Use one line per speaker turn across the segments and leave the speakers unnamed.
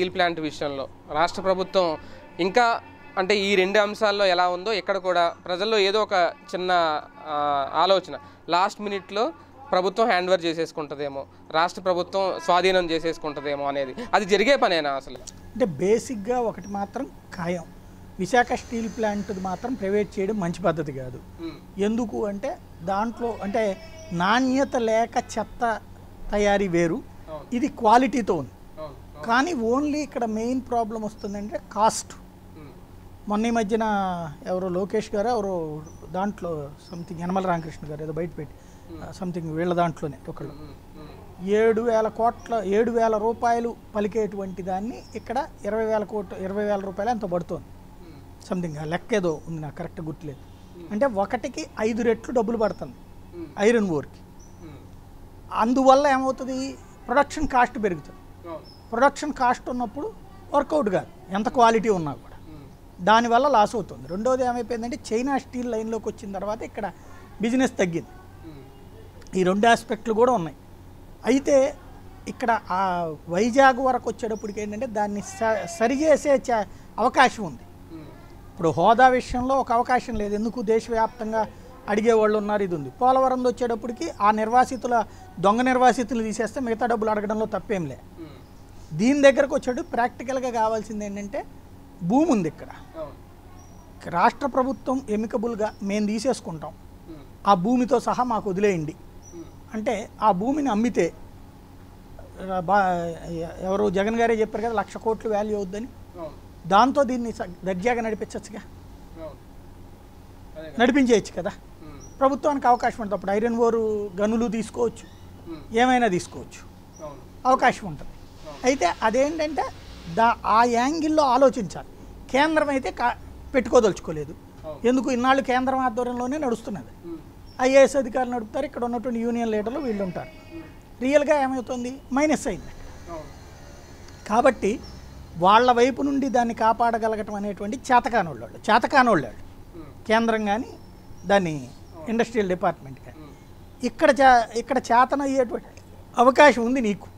Steel plant విషయంలో రాష్ట్ర ప్రభుత్వం ఇంకా అంటే ఈ రెండు అంశాల్లో ఎలా ఉందో ఇక్కడ కూడా ప్రజల్లో ఏదో ఒక చిన్న ఆ, ఆలోచన లాస్ట్ మినిట్లో ప్రభుత్వం హ్యాండ్ ఓవర్ చేసేసుకుంటుందేమో రాష్ట్ర ప్రభుత్వం స్వాధీనం చేసేసుకుంటుందేమో అనేది అది జరిగే పనేనా అసలు
అంటే బేసిక్గా ఒకటి మాత్రం ఖాయం విశాఖ స్టీల్ ప్లాంట్ మాత్రం ప్రైవేట్ చేయడం మంచి పద్ధతి కాదు ఎందుకు అంటే దాంట్లో అంటే నాణ్యత లేక చెత్త తయారీ వేరు ఇది క్వాలిటీతో ఉంది కానీ ఓన్లీ ఇక్కడ మెయిన్ ప్రాబ్లం వస్తుందంటే కాస్ట్ మొన్న ఈ మధ్యన ఎవరో లోకేష్ గారు ఎవరో దాంట్లో సంథింగ్ యనమల రామకృష్ణ గారు ఏదో బయట పెట్టి సంథింగ్ వీళ్ళ దాంట్లోనే ఒకళ్ళు ఏడు వేల కోట్ల ఏడు వేల రూపాయలు పలికేటువంటి దాన్ని ఇక్కడ ఇరవై వేల కోట్ల ఇరవై వేల రూపాయలు ఎంతో పడుతుంది సంథింగ్ ఆ లెక్క ఏదో ఉంది నాకు కరెక్ట్ గుర్తులేదు అంటే ఒకటికి ఐదు రెట్లు డబ్బులు పడుతుంది ఐరన్ ఓర్కి అందువల్ల ఏమవుతుంది ప్రొడక్షన్ కాస్ట్ పెరుగుతుంది ప్రొడక్షన్ కాస్ట్ ఉన్నప్పుడు వర్కౌట్ కాదు ఎంత క్వాలిటీ ఉన్నా కూడా దానివల్ల లాస్ అవుతుంది రెండోది ఏమైపోయిందంటే చైనా స్టీల్ లైన్లోకి వచ్చిన తర్వాత ఇక్కడ బిజినెస్ తగ్గింది ఈ రెండు ఆస్పెక్ట్లు కూడా ఉన్నాయి అయితే ఇక్కడ ఆ వైజాగ్ వరకు వచ్చేటప్పటికి ఏంటంటే దాన్ని స- సరిచేసే చ- అవకాశం ఉంది ఇప్పుడు హోదా విషయంలో ఒక అవకాశం లేదు ఎందుకు దేశవ్యాప్తంగా అడిగేవాళ్ళు ఉన్నారు ఇది ఉంది పోలవరం వచ్చేటప్పటికి ఆ నిర్వాసితుల దొంగ నిర్వాసితులు తీసేస్తే మిగతా డబ్బులు అడగడంలో తప్పేం లే దీని దగ్గరకు వచ్చాడు ప్రాక్టికల్గా కావాల్సింది ఏంటంటే భూమి ఉంది ఇక్కడ రాష్ట్ర ప్రభుత్వం ఎమికబుల్గా మేము తీసేసుకుంటాం ఆ భూమితో సహా మాకు వదిలేయండి అంటే ఆ భూమిని అమ్మితే రా- బా ఎవరు జగన్ గారే చెప్పారు కదా లక్ష కోట్లు వాల్యూ అవుద్దని దాంతో దీన్ని స- దర్జాగా నడిపించచ్చుగా నడిపించేయచ్చు కదా ప్రభుత్వానికి అవకాశం ఉంటుంది అప్పుడు ఐరన్ ఓరు గనులు తీసుకోవచ్చు ఏమైనా తీసుకోవచ్చు అవకాశం ఉంటుంది అయితే అదేంటంటే దా ఆ యాంగిల్లో ఆలోచించాలి కేంద్రం అయితే కా పెట్టుకోదలుచుకోలేదు ఎందుకు ఇన్నాళ్ళు కేంద్రం ఆధ్వర్యంలోనే నడుస్తున్నది ఐఏఎస్ అధికారులు నడుపుతారు ఇక్కడ ఉన్నటువంటి యూనియన్ లీడర్లు వీళ్ళు ఉంటారు రియల్గా ఏమవుతుంది మైనస్ అయింది కాబట్టి వాళ్ళ వైపు నుండి దాన్ని కాపాడగలగటం అనేటువంటి చేతకానోళ్ళు వాళ్ళు చేతకానోళ్ళు వాళ్ళు కేంద్రం కానీ దాన్ని ఇండస్ట్రియల్ డిపార్ట్మెంట్ కానీ ఇక్కడ చే ఇక్కడ చేతనయ్యేటువంటి అవకాశం ఉంది నీకు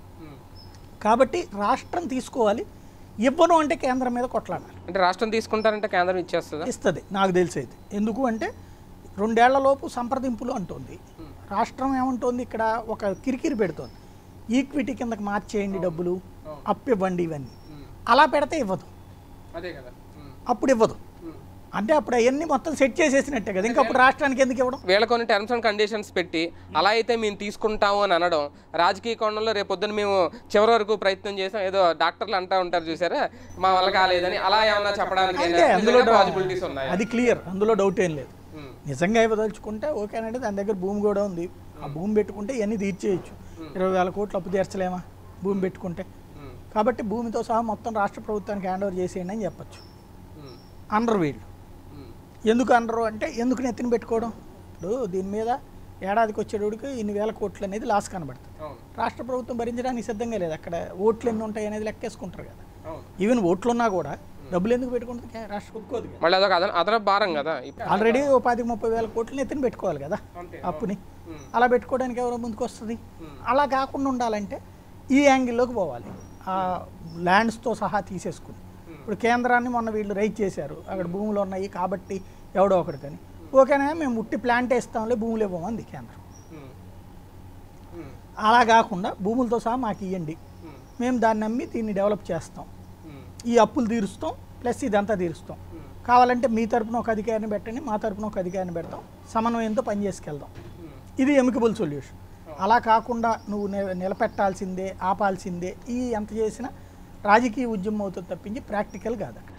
కాబట్టి రాష్ట్రం తీసుకోవాలి ఇవ్వను అంటే కేంద్రం మీద కొట్లాడాలి
అంటే రాష్ట్రం తీసుకుంటారంటే కేంద్రం ఇచ్చేస్తుందా
ఇస్తుంది నాకు తెలిసి అయితే ఎందుకు అంటే రెండేళ్లలోపు సంప్రదింపులు అంటుంది రాష్ట్రం ఏమంటుంది ఇక్కడ ఒక కిరికిరి పెడుతోంది ఈక్విటీ కిందకి మార్చేయండి డబ్బులు అప్పు ఇవ్వండి ఇవన్నీ అలా పెడితే ఇవ్వదు
అదే కదా
అప్పుడు ఇవ్వదు అంటే అప్పుడు అవన్నీ మొత్తం సెట్ చేసేసినట్టే కదా ఇంకా అప్పుడు రాష్ట్రానికి ఎందుకు ఇవ్వడం
వీళ్ళ కొన్ని టర్మ్స్ అండ్ కండిషన్స్ పెట్టి అలా అయితే మేము తీసుకుంటాము అని అనడం రాజకీయ కోణంలో రేపు పొద్దున్న మేము చివరి వరకు ప్రయత్నం చేసాం ఏదో డాక్టర్లు అంటా ఉంటారు చూసారా మా వల్ల కాలేదని అలా ఏమన్నా చెప్పడానికి
అంతే అందులో
పాసిబిలిటీస్ ఉన్నాయి
అది క్లియర్ అందులో డౌట్ ఏం లేదు
ఉమ్.
నిజంగా ఇవ్వదలుచుకుంటే ఓకేనంటే దాని దగ్గర భూమి కూడా ఉంది ఆ భూమి పెట్టుకుంటే ఇవన్నీ తీర్చేయచ్చు ఇరవై వేల కోట్లు అప్పు తీర్చలేమా భూమి పెట్టుకుంటే
ఉమ్.
కాబట్టి భూమితో సహా మొత్తం రాష్ట్ర ప్రభుత్వానికి హ్యాండ్ ఓవర్ చేసేయండి అని చెప్పచ్చు
ఉమ్.
అనరు వీళ్ళు
ఉమ్.
ఎందుకు అనరు అంటే ఎందుకు నెత్తిన పెట్టుకోవడం ఇప్పుడు దీని మీద ఏడాదికి వచ్చేటోడికి ఇన్ని వేల కోట్లు అనేది లాస్ కనబడుతుంది
అవును
రాష్ట్ర ప్రభుత్వం భరించడానికి సిద్ధంగా లేదు అక్కడ ఓట్లు ఎన్ని ఉంటాయి అనేది లెక్కేసుకుంటారు కదా
అవును
ఈవెన్ ఓట్లు ఉన్నా కూడా డబ్బులు ఎందుకు పెట్టుకుంటుంది కే- రాష్ట్ర ఒప్పుకోదు కదా
మళ్ళీ అదొక అదన అదనపు భారం కదా ఇప్పుడు
ఆల్రెడీ ఓ పాతిక ముప్పై వేల కోట్లు ఎత్తున పెట్టుకోవాలి కదా
అంతే
అప్పుని
ఉమ్.
అలా పెట్టుకోవడానికి ఎవరో ముందుకు వస్తుంది అలా కాకుండా ఉండాలంటే ఈ యాంగిల్లోకి పోవాలి ఆ ల్యాండ్స్తో సహా తీసేసుకుని ఇప్పుడు కేంద్రాన్ని మొన్న వీళ్ళు రైట్ చేశారు అక్కడ భూములు ఉన్నాయి కాబట్టి ఎవడో ఒకటి కానీ ఓకేనా మేము ఉట్టి ప్లాంట్ వేస్తాంలే భూములు ఇవ్వమంది కేంద్రం
ఉమ్. ఉమ్.
అలా కాకుండా భూములతో సహా మాకు ఇవ్వండి
ఉమ్.
మేము దాన్ని నమ్మి దీన్ని డెవలప్ చేస్తాం
ఉమ్.
ఈ అప్పులు తీరుస్తాం ప్లస్ ఇదంతా తీరుస్తాం కావాలంటే మీ తరపున ఒక అధికారిని పెట్టండి మా తరపున ఒక అధికారిని పెడతాం సమన్వయంతో పని చేసుకెళ్దాం
ఉమ్.
ఇది ఎమికబుల్ సొల్యూషన్ అలా కాకుండా నువ్వు ని- నిలబెట్టాల్సిందే ఆపాల్సిందే ఈ ఎంత చేసినా రాజకీయ ఉద్యమం అవుతుంది తప్పించి ప్రాక్టికల్ కాదు అక్కడ